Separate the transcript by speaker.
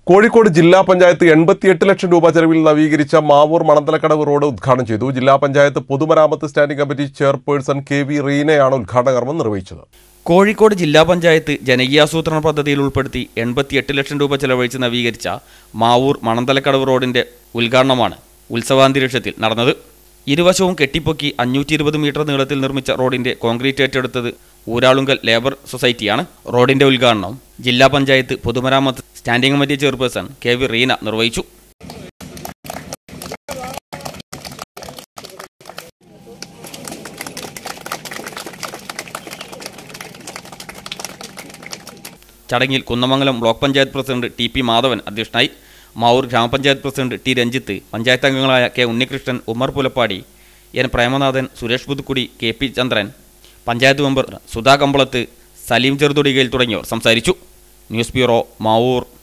Speaker 1: കോഴിക്കോട് ജില്ലാ പഞ്ചായത്ത് എൺപത്തിയെട്ട് ലക്ഷം രൂപ ചെലവിൽ നവീകരിച്ച മാവൂർ മണന്തലക്കടവ് റോഡ് ഉദ്ഘാടനം ചെയ്തു ജില്ലാ പഞ്ചായത്ത് പൊതുമരാമത്ത് standing committee chairperson K V റീനയാണ് ഉദ്ഘാടന കർമ്മം നിർവഹിച്ചത്
Speaker 2: കോഴിക്കോട് ജില്ലാ പഞ്ചായത്ത് ജനകീയാസൂത്രണ പദ്ധതിയിൽ ഉൾപ്പെടുത്തി എൺപത്തിയെട്ട് ലക്ഷം രൂപ ചെലവഴിച്ച് നവീകരിച്ച മാവൂർ മണന്തലക്കടവ് റോഡിന്റെ ഉദ്ഘാടനമാണ് ഉത്സവാന്തരീക്ഷത്തിൽ നടന്നത് ഇരുവശവും കെട്ടിപ്പൊക്കി അഞ്ഞൂറ്റി ഇരുപത് മീറ്റർ നീളത്തിൽ നിർമ്മിച്ച റോഡിന്റെ കോൺക്രീറ്റ് ഏറ്റെടുത്തത് ഊരാളുങ്കൽ ലേബർ സൊസൈറ്റിയാണ് റോഡിന്റെ ഉദ്ഘാടനം ജില്ലാ പഞ്ചായത്ത് പൊതുമരാമത്ത് standing committee chairperson K V Reena നിർവഹിച്ചു ചടങ്ങിൽ Kunnamangalam block panchayat president T P Madhavan അധ്യക്ഷനായി മാവൂർ ഗ്രാമപഞ്ചായത്ത് പ്രസിഡന്റ് ടി രഞ്ജിത്ത് പഞ്ചായത്ത് അംഗങ്ങളായ K Unnikrishnan Ummer Pulappadi N Premanathan Suresh Puthukkudi K P Chandran panchayat member Sudha Kambalath Saleem Cheruthodikayil തുടങ്ങിയവർ സംസാരിച്ചു ന്യൂസ് ബ്യൂറോ മാവൂർ